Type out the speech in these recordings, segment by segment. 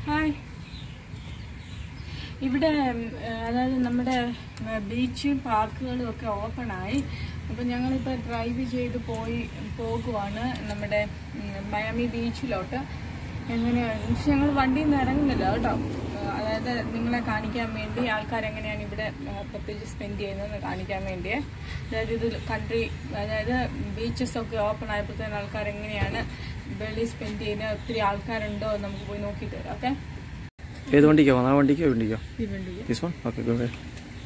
Hi ഇവിടെ ഉം, അതായത് നമ്മുടെ ബീച്ചും പാർക്കുകളും ഒക്കെ ഓപ്പൺ ആയി അപ്പം ഞങ്ങളിപ്പോൾ ഡ്രൈവ് ചെയ്ത് പോയി പോകുവാണ് നമ്മുടെ ഉം, മയാമി ബീച്ചിലോട്ട് എങ്ങനെ പക്ഷെ ഞങ്ങൾ വണ്ടിയിൽ നിന്ന് ഇറങ്ങുന്നില്ല കേട്ടോ ആ, അതായത് നിങ്ങളെ കാണിക്കാൻ വേണ്ടി ആൾക്കാർ എങ്ങനെയാണ് ഇവിടെ ആ, പ്രത്യേകിച്ച് സ്പെൻഡ് ചെയ്യുന്നതെന്ന് കാണിക്കാൻ വേണ്ടിയേ അതായത് ഇത് കൺട്രി അതായത് ബീച്ചസ് ഒക്കെ ഓപ്പൺ ആയപ്പോഴത്തേന് ആൾക്കാർ എങ്ങനെയാണ് വെളി സ്പെൻഡ് ചെയ്യുന്നത് ഒത്തിരി ആൾക്കാരുണ്ടോ എന്ന് നമുക്ക് പോയി നോക്കിയിട്ട് വരാം ഓക്കെ ഏത് വണ്ടിക്കോ ആ വണ്ടിക്കോ ഈ വണ്ടിക്കോ തീരുവണ്ടിക്ക് this one okay go ahead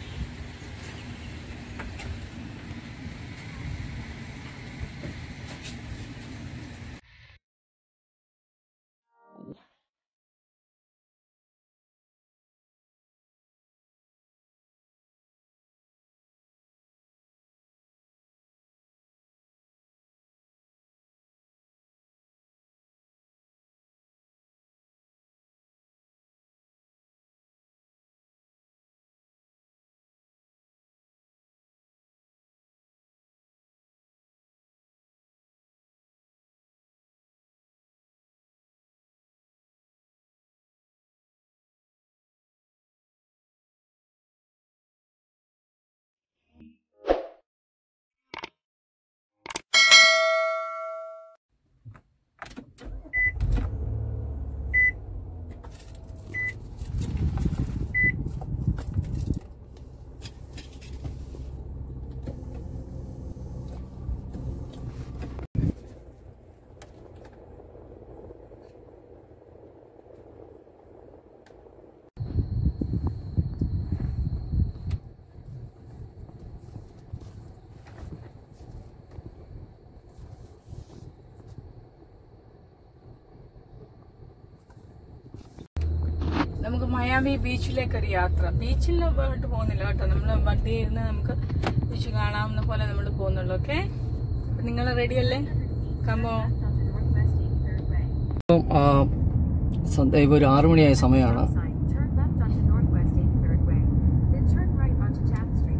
നമുക്ക് മയാമി ബീച്ചിലേക്ക് ഒരു യാത്ര ബീച്ചിൽ പോയിട്ട് പോകുന്നില്ല കേട്ടോ നമ്മൾ വണ്ടിയിൽ ഇരുന്ന് നമുക്ക് ബീച്ച് കാണാവുന്ന പോലെ നമ്മൾ പോകുന്നുള്ളൂ ഓക്കെ നിങ്ങൾ റെഡി അല്ലേ കമ്പോ ഇപ്പം ആ, സന്ധ്യ ഇപ്പോൾ ഒരു ആറു മണിയായ സമയമാണ് Turn left onto Northwest 83rd Way. Then turn right onto Taft Street.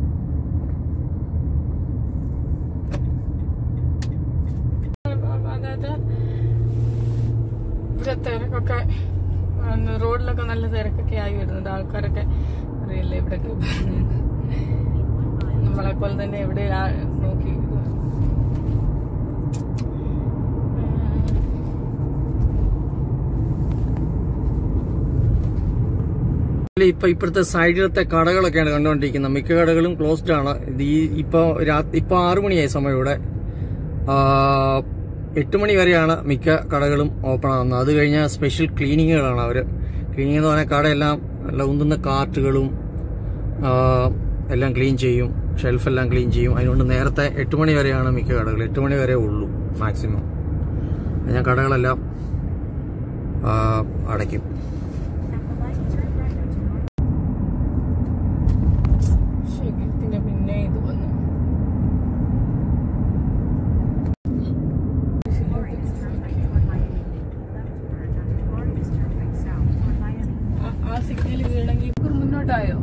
അതായത് ഇവിടെ തിരക്കൊക്കെ അന്ന് റോഡിലൊക്കെ നല്ല തിരക്കൊക്കെ ആയി വരുന്നുണ്ട് ആൾക്കാരൊക്കെ അറിയില്ലേ ഇവിടെയൊക്കെ നമ്മളെ പോലെ തന്നെ എവിടെ നോക്കി ഇപ്പൊ ഇപ്പോഴത്തെ സൈഡിലത്തെ കടകളൊക്കെയാണ് കണ്ടുകൊണ്ടിരിക്കുന്നത് മിക്ക കടകളും ക്ലോസ്ഡ് ആണ് ഇത് ഈ ഇപ്പൊ രാ- ഇപ്പൊ ആറു മണിയായ സമയം ഇവിടെ ആ, എട്ട് മണി വരെയാണ് മിക്ക കടകളും ഓപ്പൺ ആകുന്നത് അത് കഴിഞ്ഞാൽ സ്പെഷ്യൽ ക്ലീനിങ്ങുകളാണ് അവര് ക്ലീനിങ് എന്ന് പറഞ്ഞാൽ കടയെല്ലാം നല്ല ഉന്തുന്ന കാർട്ടുകളും ആ, എല്ലാം ക്ലീൻ ചെയ്യും ഷെൽഫെല്ലാം ക്ലീൻ ചെയ്യും അതുകൊണ്ട് നേരത്തെ എട്ട് മണി വരെയാണ് മിക്ക കടകൾ എട്ട് മണി വരെ ഉള്ളൂ മാക്സിമം ഞാൻ കടകളെല്ലാം ആ, അടയ്ക്കും At the light, turn right onto North. ശരിക്കും പിന്നെ ഇത് വന്നു Florida's Turnpike toward Miami. Left turn onto Florida's Turnpike South toward Miami. ആ- ആ സിഗ്നൽ വീണെങ്കിൽ ഇപ്പൊ മുന്നോട്ടായോ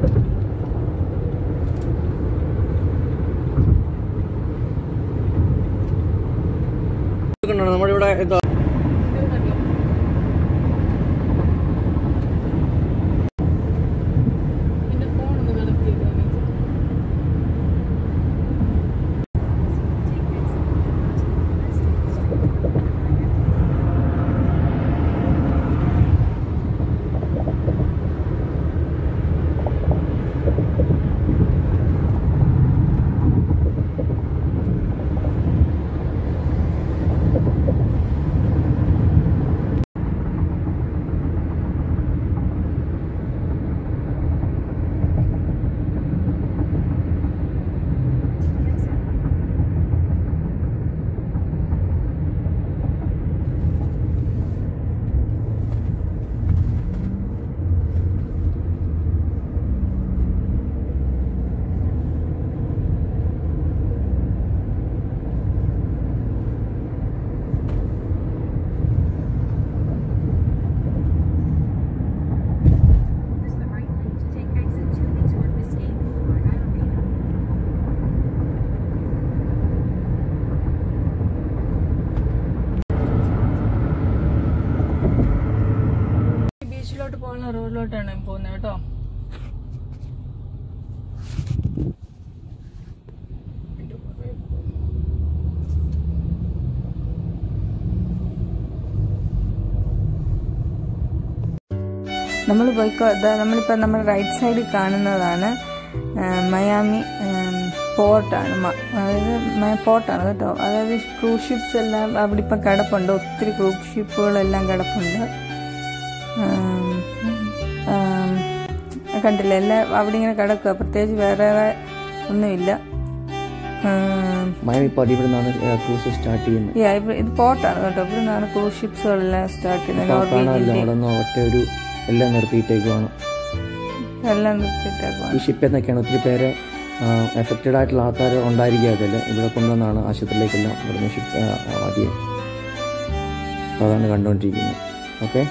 കണ്ടോ നമ്മളിവിടെ എന്താ എന്റെ ഫോൺ ഒന്ന് കണക്ട് ചെയ്തോ This is the right lane to take exit 2 toward Biscayne Boulevard, Alameda. ബീച്ചിലോട്ട് പോകുന്ന റോഡിലോട്ടാണ് പോകുന്നത് കേട്ടോ നമ്മൾ പോയി നമ്മളിപ്പോൾ നമ്മൾ റൈറ്റ് സൈഡിൽ കാണുന്നതാണ് ആ, മയാമി പോർട്ടാണ് അതായത് പോർട്ടാണ് കേട്ടോ അതായത് ക്രൂസ് ഷിപ്സ് എല്ലാം അവിടെ ഇപ്പം കിടപ്പുണ്ട് ഒത്തിരി ക്രൂസ് ഷിപ്പുകളെല്ലാം കിടപ്പുണ്ട് ആം, ആം, കണ്ടില്ല എല്ലാം അവിടെ ഇങ്ങനെ കിടക്കുക പ്രത്യേകിച്ച് വേറെ ഒന്നുമില്ല ആം, മയമിപ്പാട് ഇവിടെ നിന്നാണ് ക്രൂസ് സ്റ്റാർട്ട് ചെയ്യുന്നത് yeah, ഇവ- ഇത് പോർട്ടാണ് കേട്ടോ ഇവിടെ നിന്നാണ് ക്രൂസ് ഷിപ്സുകളെല്ലാം സ്റ്റാർട്ട് ചെയ്യുന്നത് കാണാമല്ലോ നോർവീജിയന്റെ അവിടെ നിന്ന് ഒറ്റ ഒരു എല്ലാം നിർത്തിയിട്ടേക്കുവാണ് എല്ലാം നിർത്തിയിട്ടേക്കുവാണ് ഈ ഷിപ്പിൽ നിന്നൊക്കെയാണ് ഒത്തിരി പേര് എഫക്റ്റഡ് ആയിട്ടുള്ള ആൾക്കാർ ഉണ്ടായിരിക്കാതില്ല ഇവിടെ കൊണ്ടുവന്നാണ് ആശുപത്രിയിലേക്കെല്ലാം ഇവിടുന്ന് ഷിപ്പ് മാറ്റിയത് അപ്പോൾ അതാണ് കണ്ടുകൊണ്ടിരിക്കുന്നത് ഓക്കെ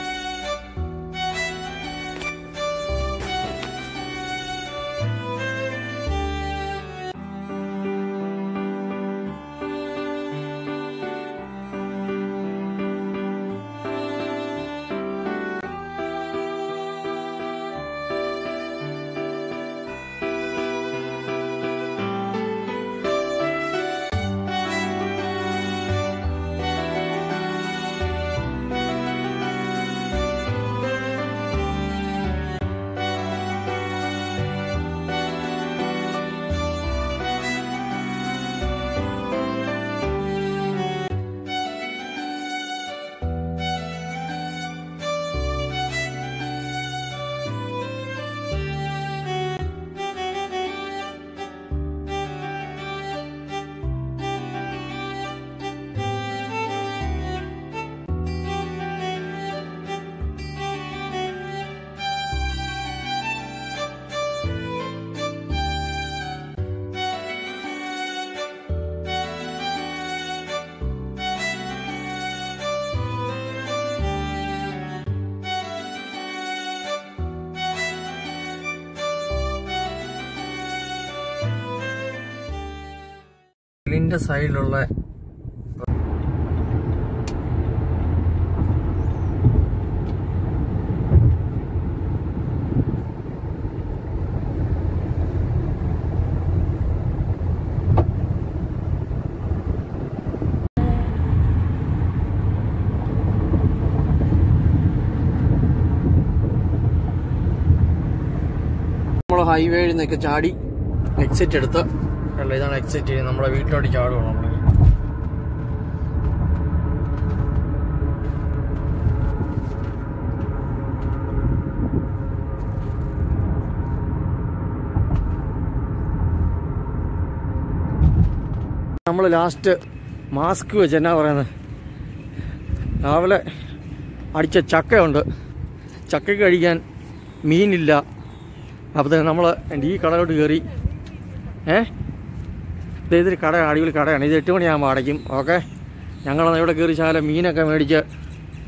ഇതിന്റെ സൈഡിലുള്ള നമ്മൾ ഹൈവേയിൽ നിന്നൊക്കെ ചാടി എക്സിറ്റ് എടുത്ത് അല്ല ഇതാണ് എക്സിറ്റ് നമ്മുടെ വീട്ടിലോട്ട് ചാടുകയാണ് നമ്മൾ നമ്മൾ ലാസ്റ്റ് മാസ്ക് വെച്ച് എന്നാ പറയുന്നത് രാവിലെ അടിച്ച ചക്കയുണ്ട് ചക്ക കഴിക്കാൻ മീനില്ല അപ്പോൾ തന്നെ നമ്മൾ ഈ കടയിലോട്ട് കയറി ഏ ഇത് ഇതൊരു കട അടിപൊളി കടയാണ് ഇത് എട്ട് മണിയാകുമ്പോൾ അടയ്ക്കും ഓക്കെ ഞങ്ങളന്ന് ഇവിടെ കയറി ശാല മീനൊക്കെ മേടിച്ച്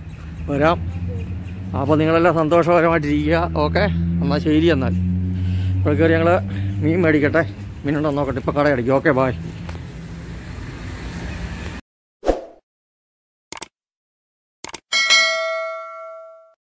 വരാം അപ്പോൾ നിങ്ങളെല്ലാം സന്തോഷകരമായിട്ടിരിക്കുക ഓക്കെ എന്നാൽ ശരി എന്നാൽ ഇപ്പോൾ കയറി ഞങ്ങൾ മീൻ മേടിക്കട്ടെ മീനുണ്ടോ നോക്കട്ടെ ഇപ്പോൾ കടയടിക്കും ഓക്കെ ബായ്